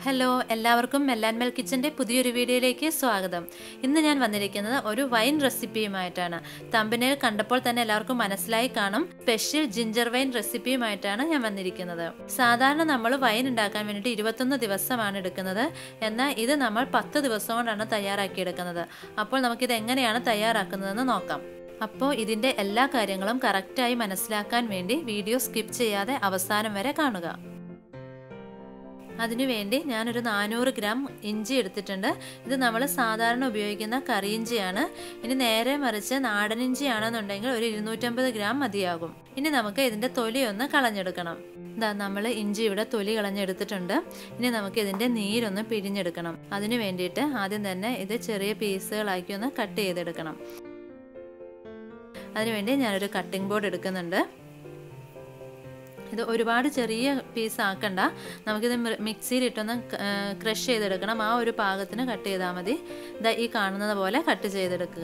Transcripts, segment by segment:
hello എല്ലാവർക്കും മെല്ലാൻമെൽ കിച്ചൻ്റെ പുതിയൊരു വീഡിയോയിലേക്ക് സ്വാഗതം ഇന്ന് ഞാൻ വന്നിരിക്കുന്നത് ഒരു വൈൻ റെസിപ്പിയുമായിട്ടാണ് തമ്പനയിൽ കണ്ടപ്പോൾ തന്നെ എല്ലാവർക്കും മനസ്സിലായി കാണും സ്പെഷ്യൽ ജിഞ്ചർ വൈൻ റെസിപ്പിയുമായിട്ടാണ് ഞാൻ വന്നിരിക്കുന്നത് സാധാരണ നമ്മൾ വൈൻ ഉണ്ടാക്കാൻ വേണ്ടിയിട്ട് ഇരുപത്തൊന്ന് ദിവസമാണ് എടുക്കുന്നത് എന്നാൽ ഇത് നമ്മൾ പത്ത് ദിവസം കൊണ്ടാണ് തയ്യാറാക്കിയെടുക്കുന്നത് അപ്പോൾ നമുക്കിത് എങ്ങനെയാണ് തയ്യാറാക്കുന്നതെന്ന് നോക്കാം അപ്പോൾ ഇതിൻ്റെ എല്ലാ കാര്യങ്ങളും കറക്റ്റായി മനസ്സിലാക്കാൻ വേണ്ടി വീഡിയോ സ്കിപ്പ് ചെയ്യാതെ അവസാനം വരെ കാണുക അതിനുവേണ്ടി ഞാനൊരു നാനൂറ് ഗ്രാം ഇഞ്ചി എടുത്തിട്ടുണ്ട് ഇത് നമ്മൾ സാധാരണ ഉപയോഗിക്കുന്ന കറിയിഞ്ചിയാണ് ഇനി നേരെ മറിച്ച് നാടൻ ഇഞ്ചിയാണെന്നുണ്ടെങ്കിൽ ഒരു ഇരുന്നൂറ്റമ്പത് ഗ്രാം മതിയാകും ഇനി നമുക്ക് ഇതിൻ്റെ തൊലി ഒന്ന് കളഞ്ഞെടുക്കണം ഇതാ നമ്മൾ ഇഞ്ചി ഇവിടെ തൊലി കളഞ്ഞെടുത്തിട്ടുണ്ട് ഇനി നമുക്ക് ഇതിൻ്റെ നീരൊന്ന് പിഴിഞ്ഞെടുക്കണം അതിനു വേണ്ടിയിട്ട് ആദ്യം തന്നെ ഇത് ചെറിയ പീസുകളാക്കി ഒന്ന് കട്ട് ചെയ്തെടുക്കണം അതിനുവേണ്ടി ഞാനൊരു കട്ടിംഗ് ബോർഡ് എടുക്കുന്നുണ്ട് ഇത് ഒരുപാട് ചെറിയ പീസ് ആക്കണ്ട നമുക്കിത് മിക്സിയിലിട്ടൊന്ന് ക്രഷ് ചെയ്തെടുക്കണം ആ ഒരു പാകത്തിന് കട്ട് ചെയ്താൽ മതി ഇതാ ഈ കാണുന്നത് പോലെ കട്ട് ചെയ്തെടുക്കുക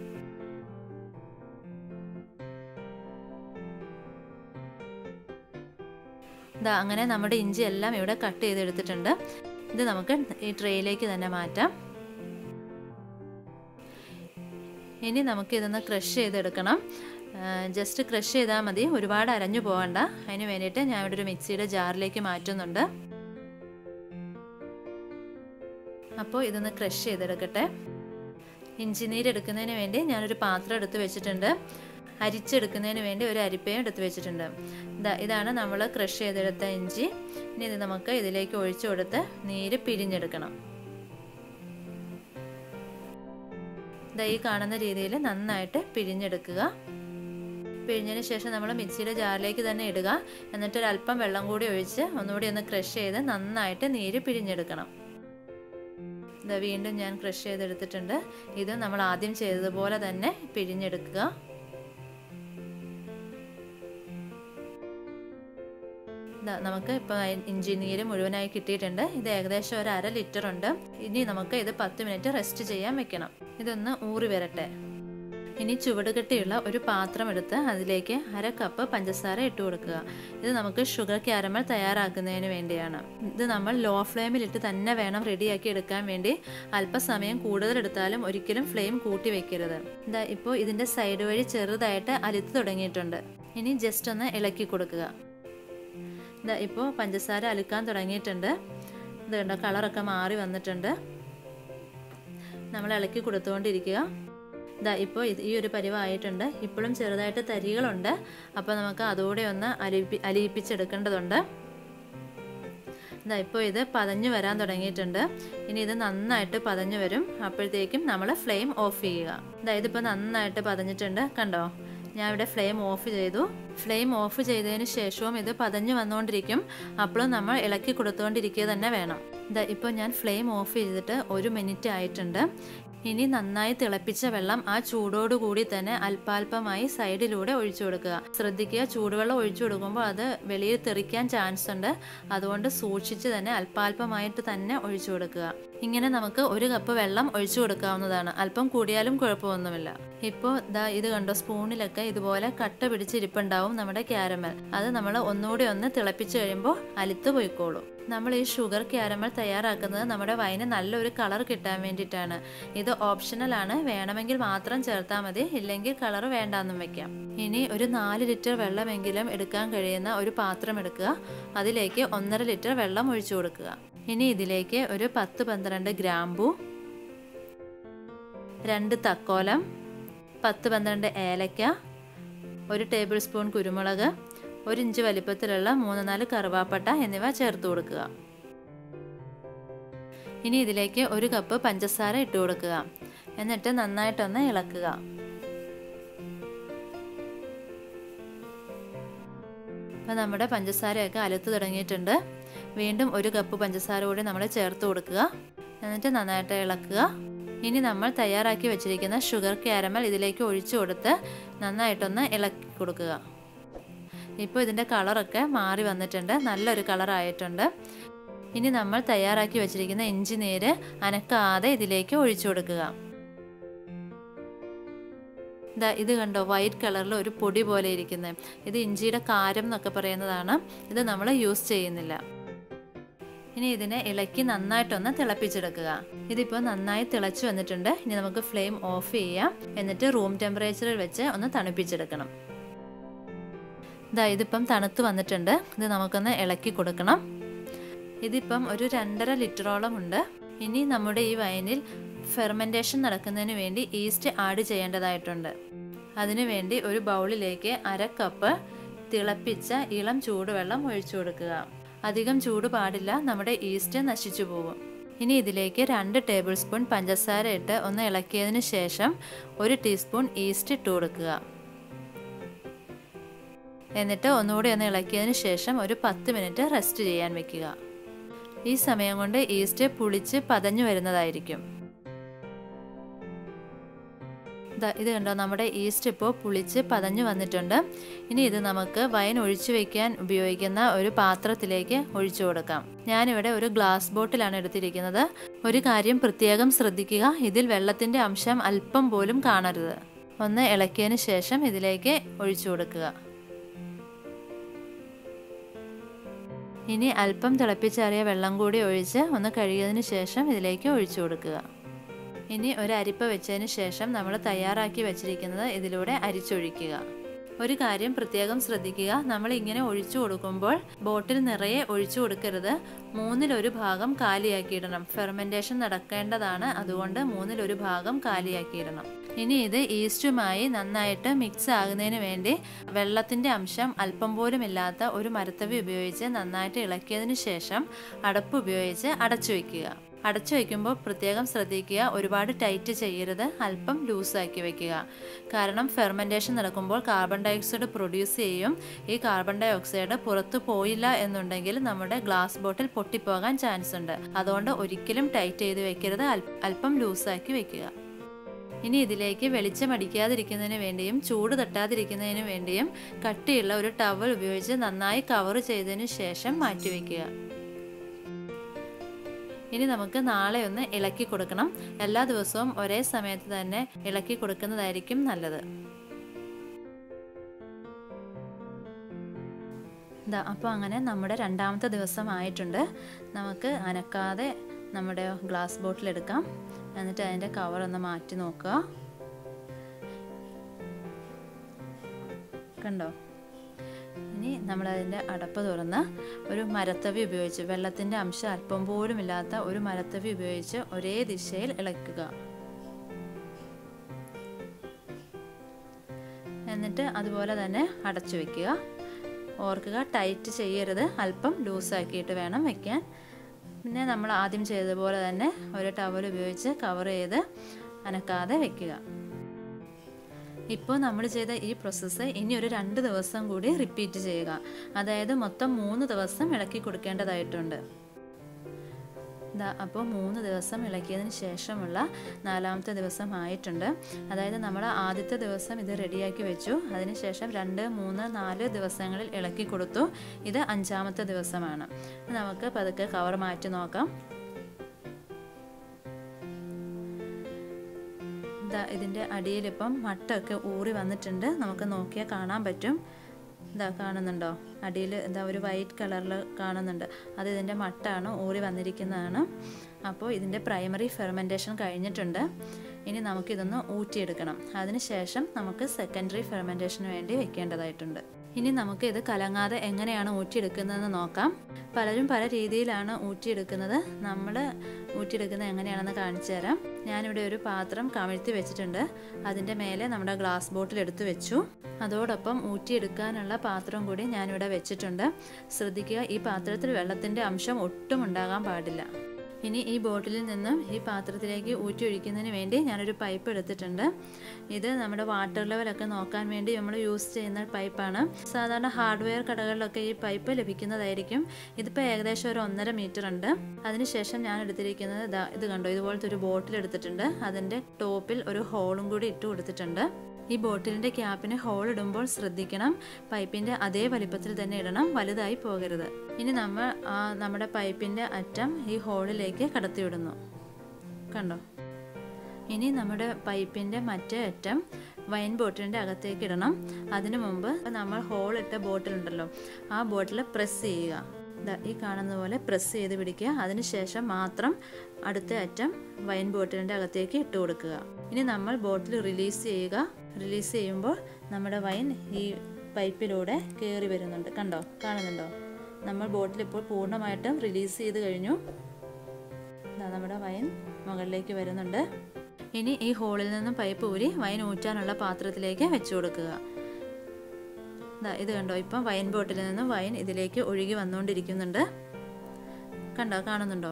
ഇതാ അങ്ങനെ നമ്മുടെ ഇഞ്ചി എല്ലാം ഇവിടെ കട്ട് ചെയ്തെടുത്തിട്ടുണ്ട് ഇത് നമുക്ക് ഈ ട്രേയിലേക്ക് തന്നെ മാറ്റാം ഇനി നമുക്ക് ഇതൊന്ന് ക്രഷ് ചെയ്തെടുക്കണം ജസ്റ്റ് ക്രഷ് ചെയ്താൽ മതി ഒരുപാട് അരഞ്ഞു പോകണ്ട അതിന് വേണ്ടിയിട്ട് ഞാൻ ഇവിടെ ഒരു മിക്സിയുടെ ജാറിലേക്ക് മാറ്റുന്നുണ്ട് അപ്പോൾ ഇതൊന്ന് ക്രഷ് ചെയ്തെടുക്കട്ടെ ഇഞ്ചി നീരെടുക്കുന്നതിന് വേണ്ടി ഞാനൊരു പാത്രം എടുത്ത് വെച്ചിട്ടുണ്ട് അരിച്ചെടുക്കുന്നതിന് വേണ്ടി ഒരു അരിപ്പയും എടുത്ത് വെച്ചിട്ടുണ്ട് ഇതാ ഇതാണ് നമ്മൾ ക്രഷ് ചെയ്തെടുത്ത ഇഞ്ചി ഇനി ഇത് നമുക്ക് ഇതിലേക്ക് ഒഴിച്ചു കൊടുത്ത് നീര് പിഴിഞ്ഞെടുക്കണം ഇതാ ഈ കാണുന്ന രീതിയിൽ നന്നായിട്ട് പിഴിഞ്ഞെടുക്കുക പിഴിഞ്ഞതിന് ശേഷം നമ്മൾ മിക്സിയുടെ ജാറിലേക്ക് തന്നെ ഇടുക എന്നിട്ട് ഒരു അല്പം വെള്ളം കൂടി ഒഴിച്ച് ഒന്നുകൂടി ഒന്ന് ക്രഷ് ചെയ്ത് നന്നായിട്ട് നീര് പിഴിഞ്ഞെടുക്കണം ഇത് വീണ്ടും ഞാൻ ക്രഷ് ചെയ്തെടുത്തിട്ടുണ്ട് ഇത് നമ്മൾ ആദ്യം ചെയ്തതുപോലെ തന്നെ പിഴിഞ്ഞെടുക്കുക നമുക്ക് ഇപ്പോൾ ഇഞ്ചി നീര് മുഴുവനായി കിട്ടിയിട്ടുണ്ട് ഇത് ഏകദേശം ഒരു അര ലിറ്റർ ഉണ്ട് ഇനി നമുക്ക് ഇത് പത്ത് മിനിറ്റ് റെസ്റ്റ് ചെയ്യാൻ വെക്കണം ഇതൊന്ന് ഊറി വരട്ടെ ഇനി ചുവടുകെട്ടിയുള്ള ഒരു പാത്രം എടുത്ത് അതിലേക്ക് അര കപ്പ് പഞ്ചസാര ഇട്ട് കൊടുക്കുക ഇത് നമുക്ക് ഷുഗർ ക്യാരമൽ തയ്യാറാക്കുന്നതിന് വേണ്ടിയാണ് ഇത് നമ്മൾ ലോ ഫ്ലെയിമിലിട്ട് തന്നെ വേണം റെഡിയാക്കി എടുക്കാൻ വേണ്ടി അല്പസമയം കൂടുതൽ എടുത്താലും ഒരിക്കലും ഫ്ലെയിം കൂട്ടി വെക്കരുത് ഇതാ ഇപ്പോൾ ഇതിൻ്റെ സൈഡ് വഴി ചെറുതായിട്ട് അലുത്ത് തുടങ്ങിയിട്ടുണ്ട് ഇനി ജസ്റ്റ് ഒന്ന് ഇളക്കി കൊടുക്കുക ഇതാ ഇപ്പോൾ പഞ്ചസാര അലുക്കാൻ തുടങ്ങിയിട്ടുണ്ട് ഇത് കണ്ടോ കളറൊക്കെ മാറി വന്നിട്ടുണ്ട് നമ്മൾ ഇളക്കി കൊടുത്തുകൊണ്ടിരിക്കുക ഇതാ ഇപ്പോൾ ഈ ഒരു പരിവായിട്ടുണ്ട് ഇപ്പോഴും ചെറുതായിട്ട് തരികളുണ്ട് അപ്പോൾ നമുക്ക് അതുകൂടെ ഒന്ന് അലിപ്പി അലിയിപ്പിച്ചെടുക്കേണ്ടതുണ്ട് ഇതാ ഇപ്പോൾ ഇത് പതഞ്ഞു വരാൻ തുടങ്ങിയിട്ടുണ്ട് ഇനി ഇത് നന്നായിട്ട് പതഞ്ഞു വരും അപ്പോഴത്തേക്കും നമ്മൾ ഫ്ലെയിം ഓഫ് ചെയ്യുക ഇതാ ഇതിപ്പോൾ നന്നായിട്ട് പതഞ്ഞിട്ടുണ്ട് കണ്ടോ ഞാൻ ഇവിടെ ഫ്ലെയിം ഓഫ് ചെയ്തു ഫ്ലെയിം ഓഫ് ചെയ്തതിന് ശേഷവും ഇത് പതഞ്ഞു വന്നുകൊണ്ടിരിക്കും അപ്പോഴും നമ്മൾ ഇളക്കി കൊടുത്തുകൊണ്ടിരിക്കുക തന്നെ വേണം ഇതാ ഇപ്പോൾ ഞാൻ ഫ്ലെയിം ഓഫ് ചെയ്തിട്ട് ഒരു മിനിറ്റ് ആയിട്ടുണ്ട് ഇനി നന്നായി തിളപ്പിച്ച വെള്ളം ആ ചൂടോടുകൂടി തന്നെ അല്പാൽപമായി സൈഡിലൂടെ ഒഴിച്ചു കൊടുക്കുക ശ്രദ്ധിക്കുക ചൂടുവെള്ളം ഒഴിച്ചു കൊടുക്കുമ്പോൾ അത് വെളിയിൽ തെറിക്കാൻ ചാൻസ് ഉണ്ട് അതുകൊണ്ട് സൂക്ഷിച്ച് തന്നെ അല്പാൽപമായിട്ട് തന്നെ ഒഴിച്ചു കൊടുക്കുക ഇങ്ങനെ നമുക്ക് ഒരു കപ്പ് വെള്ളം ഒഴിച്ചു കൊടുക്കാവുന്നതാണ് അല്പം കൂടിയാലും കുഴപ്പമൊന്നുമില്ല ഇപ്പോൾ ദാ ഇത് കണ്ടോ സ്പൂണിലൊക്കെ ഇതുപോലെ കട്ട പിടിച്ചിരിപ്പുണ്ടാവും നമ്മുടെ ക്യാരമൽ അത് നമ്മൾ ഒന്നുകൂടി ഒന്ന് തിളപ്പിച്ച് കഴിയുമ്പോൾ അലുത്ത് പോയിക്കോളും നമ്മൾ ഈ ഷുഗർ ക്യാരമൽ തയ്യാറാക്കുന്നത് നമ്മുടെ വൈന് നല്ലൊരു കളർ കിട്ടാൻ വേണ്ടിയിട്ടാണ് ഇത് ഓപ്ഷണൽ ആണ് വേണമെങ്കിൽ മാത്രം ചേർത്താൽ മതി ഇല്ലെങ്കിൽ കളർ വേണ്ടാന്നും വെക്കാം ഇനി ഒരു നാല് ലിറ്റർ വെള്ളമെങ്കിലും എടുക്കാൻ കഴിയുന്ന ഒരു പാത്രം എടുക്കുക അതിലേക്ക് ഒന്നര ലിറ്റർ വെള്ളം ഒഴിച്ചു കൊടുക്കുക ഇനി ഇതിലേക്ക് ഒരു പത്ത് പന്ത്രണ്ട് ഗ്രാമ്പു രണ്ട് തക്കോലം പത്ത് പന്ത്രണ്ട് ഏലക്ക ഒരു ടേബിൾ സ്പൂൺ കുരുമുളക് ഒരു ഇഞ്ച് വലിപ്പത്തിലുള്ള മൂന്ന് നാല് കറുവാപ്പട്ട എന്നിവ ചേർത്ത് കൊടുക്കുക ഇനി ഇതിലേക്ക് ഒരു കപ്പ് പഞ്ചസാര ഇട്ട് കൊടുക്കുക എന്നിട്ട് നന്നായിട്ടൊന്ന് ഇളക്കുക അപ്പോൾ നമ്മുടെ പഞ്ചസാരയൊക്കെ അലുത്ത് തുടങ്ങിയിട്ടുണ്ട് വീണ്ടും ഒരു കപ്പ് പഞ്ചസാര കൂടി നമ്മൾ ചേർത്ത് കൊടുക്കുക എന്നിട്ട് നന്നായിട്ട് ഇളക്കുക ഇനി നമ്മൾ തയ്യാറാക്കി വെച്ചിരിക്കുന്ന ഷുഗർ ക്യാരമൽ ഇതിലേക്ക് ഒഴിച്ചു കൊടുത്ത് നന്നായിട്ടൊന്ന് ഇളക്കി കൊടുക്കുക ഇപ്പോൾ ഇതിൻ്റെ കളറൊക്കെ മാറി വന്നിട്ടുണ്ട് നല്ലൊരു കളറായിട്ടുണ്ട് ഇനി നമ്മൾ തയ്യാറാക്കി വെച്ചിരിക്കുന്ന ഇഞ്ചി നീര് അനക്കാതെ ഇതിലേക്ക് ഒഴിച്ചു കൊടുക്കുക ഇതാ ഇത് കണ്ടോ വൈറ്റ് കളറിൽ ഒരു പൊടി പോലെ ഇരിക്കുന്നത് ഇത് ഇഞ്ചിയുടെ കാരം എന്നൊക്കെ പറയുന്നതാണ് ഇത് നമ്മൾ യൂസ് ചെയ്യുന്നില്ല ഇനി ഇതിനെ ഇളക്കി നന്നായിട്ടൊന്ന് തിളപ്പിച്ചെടുക്കുക ഇതിപ്പോൾ നന്നായി തിളച്ചു വന്നിട്ടുണ്ട് ഇനി നമുക്ക് ഫ്ലെയിം ഓഫ് ചെയ്യാം എന്നിട്ട് റൂം ടെമ്പറേച്ചറിൽ വെച്ച് ഒന്ന് തണുപ്പിച്ചെടുക്കണം ഇതാ ഇതിപ്പം തണുത്ത് വന്നിട്ടുണ്ട് ഇത് നമുക്കൊന്ന് ഇളക്കി കൊടുക്കണം ഇതിപ്പം ഒരു രണ്ടര ലിറ്ററോളം ഉണ്ട് ഇനി നമ്മുടെ ഈ വൈനിൽ ഫെർമെൻറ്റേഷൻ നടക്കുന്നതിന് വേണ്ടി ഈസ്റ്റ് ആഡ് ചെയ്യേണ്ടതായിട്ടുണ്ട് അതിനുവേണ്ടി ഒരു ബൗളിലേക്ക് അര കപ്പ് തിളപ്പിച്ച ഇളം ചൂടുവെള്ളം ഒഴിച്ചു കൊടുക്കുക അധികം ചൂട് പാടില്ല നമ്മുടെ ഈസ്റ്റ് നശിച്ചു പോകും ഇനി ഇതിലേക്ക് രണ്ട് ടേബിൾ സ്പൂൺ പഞ്ചസാര ഇട്ട് ഒന്ന് ഇളക്കിയതിന് ശേഷം ഒരു ടീസ്പൂൺ ഈസ്റ്റ് ഇട്ട് കൊടുക്കുക എന്നിട്ട് ഒന്നുകൂടി ഒന്ന് ഇളക്കിയതിന് ശേഷം ഒരു പത്ത് മിനിറ്റ് റെസ്റ്റ് ചെയ്യാൻ വെക്കുക ഈ സമയം കൊണ്ട് ഈസ്റ്റ് പുളിച്ച് പതഞ്ഞു വരുന്നതായിരിക്കും ഇത് കണ്ടോ നമ്മുടെ ഈസ്റ്റ് ഇപ്പോൾ പുളിച്ച് പതഞ്ഞു വന്നിട്ടുണ്ട് ഇനി ഇത് നമുക്ക് വൈൻ ഒഴിച്ചു വെക്കാൻ ഉപയോഗിക്കുന്ന ഒരു പാത്രത്തിലേക്ക് ഒഴിച്ചു കൊടുക്കാം ഞാനിവിടെ ഒരു ഗ്ലാസ് ബോട്ടിലാണ് എടുത്തിരിക്കുന്നത് ഒരു കാര്യം പ്രത്യേകം ശ്രദ്ധിക്കുക ഇതിൽ വെള്ളത്തിൻ്റെ അംശം അല്പം പോലും കാണരുത് ഒന്ന് ഇളക്കിയതിന് ശേഷം ഇതിലേക്ക് ഒഴിച്ചു കൊടുക്കുക ഇനി അല്പം തിളപ്പിച്ചറിയ വെള്ളം കൂടി ഒഴിച്ച് ഒന്ന് കഴുകിയതിന് ശേഷം ഇതിലേക്ക് ഒഴിച്ചു കൊടുക്കുക ഇനി ഒരു അരിപ്പ വെച്ചതിന് ശേഷം നമ്മൾ തയ്യാറാക്കി വെച്ചിരിക്കുന്നത് ഇതിലൂടെ അരിച്ചൊഴിക്കുക ഒരു കാര്യം പ്രത്യേകം ശ്രദ്ധിക്കുക നമ്മൾ ഇങ്ങനെ ഒഴിച്ചു കൊടുക്കുമ്പോൾ ബോട്ടിൽ നിറയെ ഒഴിച്ചു കൊടുക്കരുത് മൂന്നിലൊരു ഭാഗം കാലിയാക്കിയിടണം ഫെർമെൻറ്റേഷൻ നടക്കേണ്ടതാണ് അതുകൊണ്ട് മൂന്നിലൊരു ഭാഗം കാലിയാക്കിയിടണം ഇനി ഇത് ഈസ്റ്റുമായി നന്നായിട്ട് മിക്സ് ആകുന്നതിന് വേണ്ടി വെള്ളത്തിൻ്റെ അംശം അല്പം പോലും ഇല്ലാത്ത ഒരു മരത്തവി ഉപയോഗിച്ച് നന്നായിട്ട് ഇളക്കിയതിന് ശേഷം അടപ്പ് ഉപയോഗിച്ച് അടച്ചു വയ്ക്കുക അടച്ചു വയ്ക്കുമ്പോൾ പ്രത്യേകം ശ്രദ്ധിക്കുക ഒരുപാട് ടൈറ്റ് ചെയ്യരുത് അല്പം ലൂസാക്കി വെക്കുക കാരണം ഫെർമെൻറ്റേഷൻ നടക്കുമ്പോൾ കാർബൺ ഡൈ ഓക്സൈഡ് പ്രൊഡ്യൂസ് ചെയ്യും ഈ കാർബൺ ഡൈ ഓക്സൈഡ് പുറത്തു പോയില്ല എന്നുണ്ടെങ്കിൽ നമ്മുടെ ഗ്ലാസ് ബോട്ടിൽ പൊട്ടിപ്പോകാൻ ചാൻസ് ഉണ്ട് അതുകൊണ്ട് ഒരിക്കലും ടൈറ്റ് ചെയ്ത് വെക്കരുത് അല്പം ലൂസാക്കി വെക്കുക ഇനി ഇതിലേക്ക് വെളിച്ചം അടിക്കാതിരിക്കുന്നതിന് വേണ്ടിയും ചൂട് തട്ടാതിരിക്കുന്നതിന് വേണ്ടിയും കട്ടിയുള്ള ഒരു ടവൽ ഉപയോഗിച്ച് നന്നായി കവർ ചെയ്തതിന് ശേഷം മാറ്റിവെക്കുക ഇനി നമുക്ക് നാളെ ഒന്ന് ഇളക്കി കൊടുക്കണം എല്ലാ ദിവസവും ഒരേ സമയത്ത് തന്നെ ഇളക്കി കൊടുക്കുന്നതായിരിക്കും നല്ലത് ഇതാ അപ്പോൾ അങ്ങനെ നമ്മുടെ രണ്ടാമത്തെ ദിവസം ആയിട്ടുണ്ട് നമുക്ക് അനക്കാതെ നമ്മുടെ ഗ്ലാസ് ബോട്ടിൽ എടുക്കാം എന്നിട്ട് അതിൻ്റെ കവർ ഒന്ന് മാറ്റി നോക്കുക കണ്ടോ ഇനി നമ്മളതിൻ്റെ അടപ്പ് തുറന്ന് ഒരു മരത്തവി ഉപയോഗിച്ച് വെള്ളത്തിൻ്റെ അംശം അല്പം പോലും ഇല്ലാത്ത ഒരു മരത്തവി ഉപയോഗിച്ച് ഒരേ ദിശയിൽ ഇളക്കുക എന്നിട്ട് അതുപോലെ തന്നെ അടച്ചു വെക്കുക ഓർക്കുക ടൈറ്റ് ചെയ്യരുത് അല്പം ലൂസാക്കിയിട്ട് വേണം വെക്കാൻ പിന്നെ നമ്മൾ ആദ്യം ചെയ്തതുപോലെ തന്നെ ഒരു ടവൽ ഉപയോഗിച്ച് കവർ ചെയ്ത് അനക്കാതെ വെക്കുക ഇപ്പോൾ നമ്മൾ ചെയ്ത ഈ പ്രോസസ്സ് ഇനി ഒരു രണ്ട് ദിവസം കൂടി റിപ്പീറ്റ് ചെയ്യുക അതായത് മൊത്തം മൂന്ന് ദിവസം ഇളക്കി കൊടുക്കേണ്ടതായിട്ടുണ്ട് ഇതാ അപ്പോൾ മൂന്ന് ദിവസം ഇളക്കിയതിന് ശേഷമുള്ള നാലാമത്തെ ദിവസം ആയിട്ടുണ്ട് അതായത് നമ്മൾ ആദ്യത്തെ ദിവസം ഇത് റെഡിയാക്കി വെച്ചു അതിനുശേഷം രണ്ട് മൂന്ന് നാല് ദിവസങ്ങളിൽ ഇളക്കി കൊടുത്തു ഇത് അഞ്ചാമത്തെ ദിവസമാണ് നമുക്ക് പതുക്കെ കവർ മാറ്റി നോക്കാം ഇതാ ഇതിൻ്റെ അടിയിലിപ്പം മട്ടൊക്കെ ഊറി വന്നിട്ടുണ്ട് നമുക്ക് നോക്കിയാൽ കാണാൻ പറ്റും ഇതാ കാണുന്നുണ്ടോ അടിയിൽ എന്താ ഒരു വൈറ്റ് കളറിൽ കാണുന്നുണ്ട് അത് ഇതിൻ്റെ മട്ടാണ് ഊറി വന്നിരിക്കുന്നതാണ് അപ്പോൾ ഇതിൻ്റെ പ്രൈമറി ഫെർമെൻറ്റേഷൻ കഴിഞ്ഞിട്ടുണ്ട് ഇനി നമുക്കിതൊന്ന് ഊറ്റിയെടുക്കണം അതിനുശേഷം നമുക്ക് സെക്കൻഡറി ഫെർമെൻറ്റേഷന് വേണ്ടി വെക്കേണ്ടതായിട്ടുണ്ട് ഇനി നമുക്ക് ഇത് കലങ്ങാതെ എങ്ങനെയാണ് ഊറ്റിയെടുക്കുന്നതെന്ന് നോക്കാം പലരും പല രീതിയിലാണ് ഊറ്റിയെടുക്കുന്നത് നമ്മൾ ഊറ്റിയെടുക്കുന്നത് എങ്ങനെയാണെന്ന് കാണിച്ചു തരാം ഞാനിവിടെ ഒരു പാത്രം കമിഴ്ത്തി വെച്ചിട്ടുണ്ട് അതിൻ്റെ മേലെ നമ്മുടെ ഗ്ലാസ് ബോട്ടിൽ എടുത്തു വെച്ചു അതോടൊപ്പം ഊറ്റിയെടുക്കാനുള്ള പാത്രം കൂടി ഞാനിവിടെ വെച്ചിട്ടുണ്ട് ശ്രദ്ധിക്കുക ഈ പാത്രത്തിൽ വെള്ളത്തിൻ്റെ അംശം ഒട്ടും ഉണ്ടാകാൻ പാടില്ല ഇനി ഈ ബോട്ടിലിൽ നിന്നും ഈ പാത്രത്തിലേക്ക് ഊറ്റി ഒഴിക്കുന്നതിന് വേണ്ടി ഞാനൊരു പൈപ്പ് എടുത്തിട്ടുണ്ട് ഇത് നമ്മുടെ വാട്ടർ ലെവലൊക്കെ നോക്കാൻ വേണ്ടി നമ്മൾ യൂസ് ചെയ്യുന്ന പൈപ്പാണ് സാധാരണ ഹാർഡ്വെയർ കടകളിലൊക്കെ ഈ പൈപ്പ് ലഭിക്കുന്നതായിരിക്കും ഇതിപ്പോൾ ഏകദേശം ഒരു ഒന്നര മീറ്റർ ഉണ്ട് അതിനുശേഷം ഞാൻ എടുത്തിരിക്കുന്നത് ഇതാ ഇത് കണ്ടോ ഇതുപോലത്തെ ഒരു ബോട്ടിൽ എടുത്തിട്ടുണ്ട് അതിൻ്റെ ടോപ്പിൽ ഒരു ഹോളും കൂടി ഇട്ട് കൊടുത്തിട്ടുണ്ട് ഈ ബോട്ടിലിൻ്റെ ക്യാപ്പിന് ഹോൾ ഇടുമ്പോൾ ശ്രദ്ധിക്കണം പൈപ്പിൻ്റെ അതേ വലിപ്പത്തിൽ തന്നെ ഇടണം വലുതായി പോകരുത് ഇനി നമ്മൾ ആ നമ്മുടെ പൈപ്പിൻ്റെ അറ്റം ഈ ഹോളിലേക്ക് കടത്തിവിടുന്നു കണ്ടോ ഇനി നമ്മുടെ പൈപ്പിൻ്റെ മറ്റേ അറ്റം വൈൻ ബോട്ടിലിൻ്റെ അകത്തേക്ക് ഇടണം അതിനു മുമ്പ് നമ്മൾ ഹോൾ ഇട്ട ബോട്ടിലുണ്ടല്ലോ ആ ബോട്ടിൽ പ്രസ് ചെയ്യുക ഈ കാണുന്ന പോലെ പ്രസ് ചെയ്ത് പിടിക്കുക അതിനുശേഷം മാത്രം അടുത്ത അറ്റം വൈൻ ബോട്ടിലിൻ്റെ അകത്തേക്ക് ഇട്ട് കൊടുക്കുക ഇനി നമ്മൾ ബോട്ടിൽ റിലീസ് ചെയ്യുക റിലീസ് ചെയ്യുമ്പോൾ നമ്മുടെ വൈൻ ഈ പൈപ്പിലൂടെ കയറി വരുന്നുണ്ട് കണ്ടോ കാണുന്നുണ്ടോ നമ്മൾ ബോട്ടിൽ ഇപ്പോൾ പൂർണ്ണമായിട്ടും റിലീസ് ചെയ്ത് കഴിഞ്ഞു നമ്മുടെ വൈൻ മുകളിലേക്ക് വരുന്നുണ്ട് ഇനി ഈ ഹോളിൽ നിന്നും പൈപ്പ് ഊരി വൈൻ ഊറ്റാനുള്ള പാത്രത്തിലേക്ക് വെച്ചു കൊടുക്കുക ഇത് കണ്ടോ ഇപ്പം വൈൻ ബോട്ടിൽ നിന്നും വൈൻ ഇതിലേക്ക് ഒഴുകി വന്നുകൊണ്ടിരിക്കുന്നുണ്ട് കണ്ടോ കാണുന്നുണ്ടോ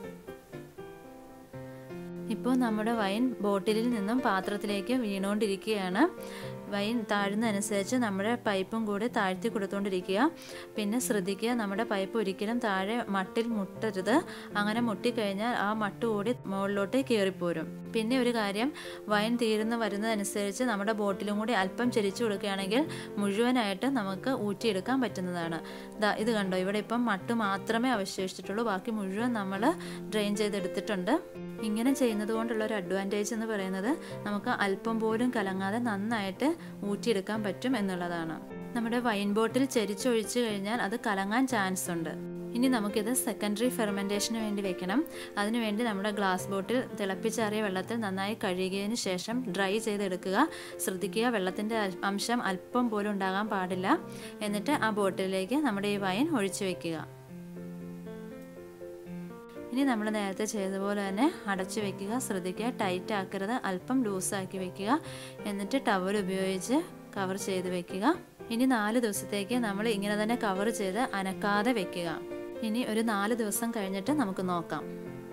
ഇപ്പോൾ നമ്മുടെ വൈൻ ബോട്ടിലിൽ നിന്നും പാത്രത്തിലേക്ക് വീണുകൊണ്ടിരിക്കുകയാണ് വൈൻ താഴുന്നതനുസരിച്ച് നമ്മുടെ പൈപ്പും കൂടി താഴ്ത്തി കൊടുത്തുകൊണ്ടിരിക്കുക പിന്നെ ശ്രദ്ധിക്കുക നമ്മുടെ പൈപ്പ് ഒരിക്കലും താഴെ മട്ടിൽ മുട്ടരുത് അങ്ങനെ മുട്ടിക്കഴിഞ്ഞാൽ ആ മട്ട് കൂടി മുകളിലോട്ട് കയറിപ്പോരും പിന്നെ ഒരു കാര്യം വൈൻ തീരുന്ന വരുന്നതനുസരിച്ച് നമ്മുടെ ബോട്ടിലും കൂടി അല്പം ചരിച്ചു കൊടുക്കുകയാണെങ്കിൽ മുഴുവനായിട്ട് നമുക്ക് ഊറ്റിയെടുക്കാൻ പറ്റുന്നതാണ് ദാ ഇത് കണ്ടോ ഇവിടെ ഇപ്പം മട്ട് മാത്രമേ അവശേഷിച്ചിട്ടുള്ളൂ ബാക്കി മുഴുവൻ നമ്മൾ ഡ്രെയിൻ ചെയ്തെടുത്തിട്ടുണ്ട് ഇങ്ങനെ ചെയ്യുന്നത് കൊണ്ടുള്ള ഒരു അഡ്വാൻറ്റേജ് എന്ന് പറയുന്നത് നമുക്ക് അല്പം പോലും കലങ്ങാതെ നന്നായിട്ട് ഊറ്റിയെടുക്കാൻ പറ്റും എന്നുള്ളതാണ് നമ്മുടെ വൈൻ ബോട്ടിൽ ചരിച്ചൊഴിച്ചു കഴിഞ്ഞാൽ അത് കലങ്ങാൻ ചാൻസ് ഉണ്ട് ഇനി നമുക്കിത് സെക്കൻഡറി ഫെർമെൻറ്റേഷന് വേണ്ടി വെക്കണം അതിനുവേണ്ടി നമ്മുടെ ഗ്ലാസ് ബോട്ടിൽ തിളപ്പിച്ചാറിയ വെള്ളത്തിൽ നന്നായി കഴുകിയതിന് ശേഷം ഡ്രൈ ചെയ്തെടുക്കുക ശ്രദ്ധിക്കുക വെള്ളത്തിൻ്റെ അംശം അല്പം പോലും ഉണ്ടാകാൻ പാടില്ല എന്നിട്ട് ആ ബോട്ടിലേക്ക് നമ്മുടെ ഈ വൈൻ ഒഴിച്ചു വെക്കുക ഇനി നമ്മൾ നേരത്തെ ചെയ്തതുപോലെ തന്നെ അടച്ചു വെക്കുക ശ്രദ്ധിക്കുക ടൈറ്റ് ആക്കരുത് അല്പം ലൂസാക്കി വെക്കുക എന്നിട്ട് ടവൽ ഉപയോഗിച്ച് കവർ ചെയ്ത് വെക്കുക ഇനി നാല് ദിവസത്തേക്ക് നമ്മൾ ഇങ്ങനെ തന്നെ കവർ ചെയ്ത് അനക്കാതെ വെക്കുക ഇനി ഒരു നാല് ദിവസം കഴിഞ്ഞിട്ട് നമുക്ക് നോക്കാം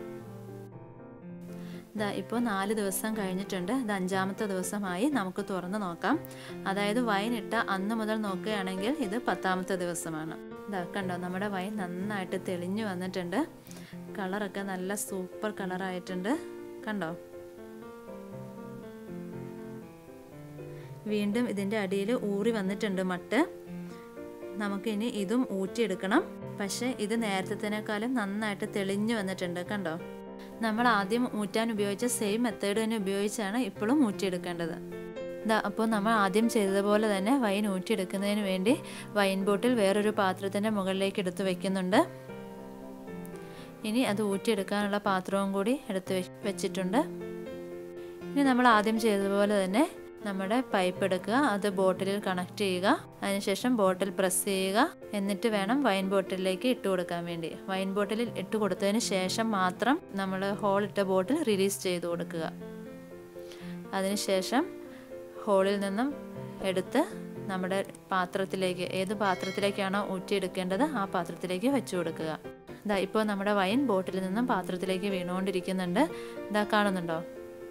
ഇതാ ഇപ്പോൾ നാല് ദിവസം കഴിഞ്ഞിട്ടുണ്ട് ഇത് അഞ്ചാമത്തെ ദിവസമായി നമുക്ക് തുറന്ന് നോക്കാം അതായത് വൈൻ ഇട്ട അന്ന് മുതൽ നോക്കുകയാണെങ്കിൽ ഇത് പത്താമത്തെ ദിവസമാണ് ഇതാ കണ്ടോ നമ്മുടെ വൈൻ നന്നായിട്ട് തെളിഞ്ഞു വന്നിട്ടുണ്ട് കളറൊക്കെ നല്ല സൂപ്പർ കളറായിട്ടുണ്ട് കണ്ടോ വീണ്ടും ഇതിൻ്റെ അടിയിൽ ഊറി വന്നിട്ടുണ്ട് മട്ട് നമുക്കിനി ഇതും ഊറ്റിയെടുക്കണം പക്ഷേ ഇത് നേരത്തേക്കാളും നന്നായിട്ട് തെളിഞ്ഞു വന്നിട്ടുണ്ട് കണ്ടോ നമ്മൾ ആദ്യം ഊറ്റാൻ ഉപയോഗിച്ച സെയിം മെത്തേഡ് തന്നെ ഉപയോഗിച്ചാണ് ഇപ്പോഴും ഊറ്റിയെടുക്കേണ്ടത് ഇതാ അപ്പോൾ നമ്മൾ ആദ്യം ചെയ്തതുപോലെ തന്നെ വൈൻ ഊറ്റിയെടുക്കുന്നതിന് വേണ്ടി വൈൻ ബോട്ടിൽ വേറൊരു പാത്രത്തിൻ്റെ മുകളിലേക്ക് എടുത്ത് വെക്കുന്നുണ്ട് ഇനി അത് ഊറ്റിയെടുക്കാനുള്ള പാത്രവും കൂടി എടുത്ത് വെച്ചിട്ടുണ്ട് ഇനി നമ്മൾ ആദ്യം ചെയ്തതുപോലെ തന്നെ നമ്മുടെ പൈപ്പ് എടുക്കുക അത് ബോട്ടിലിൽ കണക്ട് ചെയ്യുക അതിനുശേഷം ബോട്ടിൽ പ്രസ് ചെയ്യുക എന്നിട്ട് വേണം വൈൻ ബോട്ടിലേക്ക് ഇട്ട് കൊടുക്കാൻ വേണ്ടി വൈൻ ബോട്ടിലിൽ ഇട്ട് കൊടുത്തതിന് ശേഷം മാത്രം നമ്മൾ ഹോൾ ഇട്ട ബോട്ടിൽ റിലീസ് ചെയ്ത് കൊടുക്കുക അതിനുശേഷം ഹോളിൽ നിന്നും എടുത്ത് നമ്മുടെ പാത്രത്തിലേക്ക് ഏത് പാത്രത്തിലേക്കാണോ ഊറ്റിയെടുക്കേണ്ടത് ആ പാത്രത്തിലേക്ക് വെച്ചു കൊടുക്കുക ഇതാ ഇപ്പോൾ നമ്മുടെ വൈൻ ബോട്ടിൽ നിന്നും പാത്രത്തിലേക്ക് വീണുകൊണ്ടിരിക്കുന്നുണ്ട് ഇതാ കാണുന്നുണ്ടോ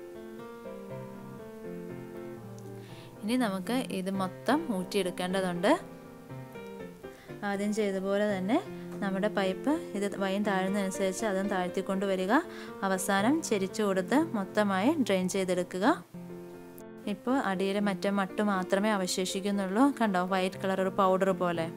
ഇനി നമുക്ക് ഇത് മൊത്തം ഊറ്റിയെടുക്കേണ്ടതുണ്ട് ആദ്യം ചെയ്തപോലെ തന്നെ നമ്മുടെ പൈപ്പ് ഇത് വൈൻ താഴുന്നതനുസരിച്ച് അതും താഴ്ത്തിക്കൊണ്ട് വരിക അവസാനം ചെരിച്ചു കൊടുത്ത് മൊത്തമായി ഡ്രെയിൻ ചെയ്തെടുക്കുക ഇപ്പോൾ അടിയിൽ മറ്റേ മട്ട് മാത്രമേ അവശേഷിക്കുന്നുള്ളൂ കണ്ടോ വൈറ്റ് കളർ ഒരു പൗഡർ പോലെ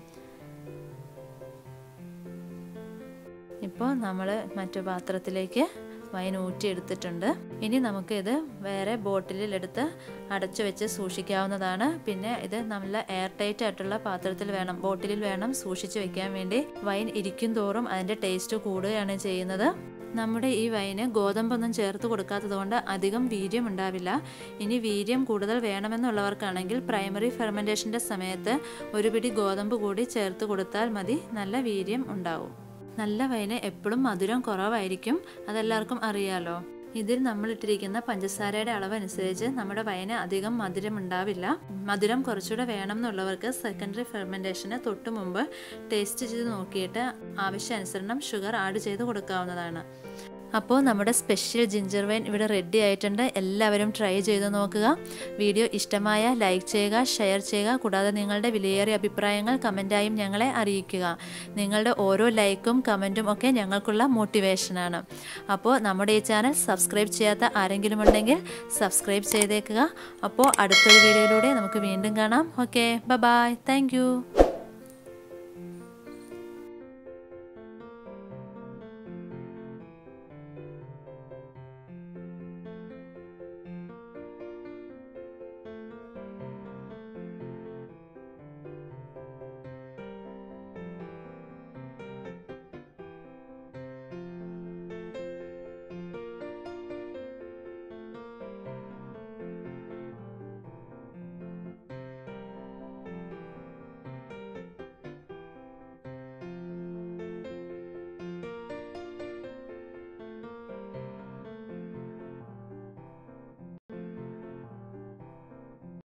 ഇപ്പോൾ നമ്മൾ മറ്റു പാത്രത്തിലേക്ക് വൈൻ ഊറ്റിയെടുത്തിട്ടുണ്ട് ഇനി നമുക്കിത് വേറെ ബോട്ടിലെടുത്ത് അടച്ചു വെച്ച് സൂക്ഷിക്കാവുന്നതാണ് പിന്നെ ഇത് നല്ല എയർ ടൈറ്റ് ആയിട്ടുള്ള പാത്രത്തിൽ വേണം ബോട്ടിലിൽ വേണം സൂക്ഷിച്ചു വെക്കാൻ വേണ്ടി വൈൻ ഇരിക്കും തോറും അതിൻ്റെ ടേസ്റ്റ് കൂടുകയാണ് ചെയ്യുന്നത് നമ്മുടെ ഈ വൈന് ഗോതമ്പൊന്നും ചേർത്ത് കൊടുക്കാത്തതുകൊണ്ട് അധികം വീര്യം ഉണ്ടാവില്ല ഇനി വീര്യം കൂടുതൽ വേണമെന്നുള്ളവർക്കാണെങ്കിൽ പ്രൈമറി ഫെർമെൻറ്റേഷൻ്റെ സമയത്ത് ഒരു പിടി ഗോതമ്പ് കൂടി ചേർത്ത് കൊടുത്താൽ മതി നല്ല വീര്യം ഉണ്ടാവും നല്ല വൈന് എപ്പോഴും മധുരം കുറവായിരിക്കും അതെല്ലാവർക്കും അറിയാലോ ഇതിൽ നമ്മൾ ഇട്ടിരിക്കുന്ന പഞ്ചസാരയുടെ അളവനുസരിച്ച് നമ്മുടെ വൈന് അധികം മധുരം ഉണ്ടാവില്ല മധുരം കുറച്ചുകൂടെ വേണം എന്നുള്ളവർക്ക് സെക്കൻഡറി ഫെർമെൻറ്റേഷന് തൊട്ട് മുമ്പ് ടേസ്റ്റ് ചെയ്ത് നോക്കിയിട്ട് ആവശ്യാനുസരണം ഷുഗർ ആഡ് ചെയ്ത് കൊടുക്കാവുന്നതാണ് അപ്പോൾ നമ്മുടെ സ്പെഷ്യൽ ജിഞ്ചർ വൈൻ ഇവിടെ റെഡി ആയിട്ടുണ്ട് എല്ലാവരും ട്രൈ ചെയ്ത് നോക്കുക വീഡിയോ ഇഷ്ടമായ ലൈക്ക് ചെയ്യുക ഷെയർ ചെയ്യുക കൂടാതെ നിങ്ങളുടെ വിലയേറിയ അഭിപ്രായങ്ങൾ കമൻറ്റായും ഞങ്ങളെ അറിയിക്കുക നിങ്ങളുടെ ഓരോ ലൈക്കും കമൻറ്റും ഒക്കെ ഞങ്ങൾക്കുള്ള മോട്ടിവേഷനാണ് അപ്പോൾ നമ്മുടെ ഈ ചാനൽ സബ്സ്ക്രൈബ് ചെയ്യാത്ത ആരെങ്കിലും ഉണ്ടെങ്കിൽ സബ്സ്ക്രൈബ് ചെയ്തേക്കുക അപ്പോൾ അടുത്തൊരു വീഡിയോയിലൂടെ നമുക്ക് വീണ്ടും കാണാം ഓക്കെ ബൈ താങ്ക്